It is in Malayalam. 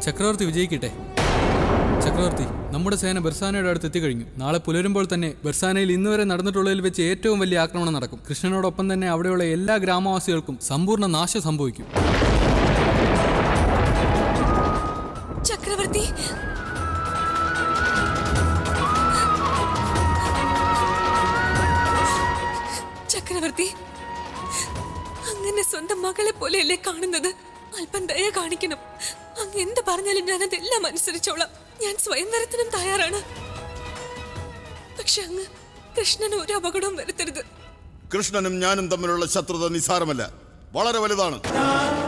ചക്രവർത്തി വിജയിക്കട്ടെ ചക്രവർത്തി നമ്മുടെ സേന ബെർസാനയുടെ അടുത്ത് എത്തിക്കഴിഞ്ഞു നാളെ പുലരുമ്പോൾ തന്നെ ബെർസാനയിൽ ഇന്നുവരെ നടന്നിട്ടുള്ളതിൽ വെച്ച് ഏറ്റവും വലിയ ആക്രമണം നടക്കും കൃഷ്ണനോടൊപ്പം തന്നെ അവിടെയുള്ള എല്ലാ ഗ്രാമവാസികൾക്കും സമ്പൂർണ്ണ നാശം സംഭവിക്കും ചക്രവർത്തി ചക്രവർത്തി അങ്ങനെ സ്വന്തം മകളെ പോലെയല്ലേ കാണുന്നത് അല്പം ദയ കാണിക്കണം അങ്ങ് എന്ത് പറഞ്ഞാലും ഞാൻ അതെല്ലാം അനുസരിച്ചോളാം ഞാൻ സ്വയംവരത്തിനും തയ്യാറാണ് പക്ഷെ അങ്ങ് കൃഷ്ണന് ഒരു അപകടവും വരുത്തരുത് കൃഷ്ണനും ഞാനും തമ്മിലുള്ള ശത്രുത നിസ്സാരമല്ല വളരെ വലുതാണ്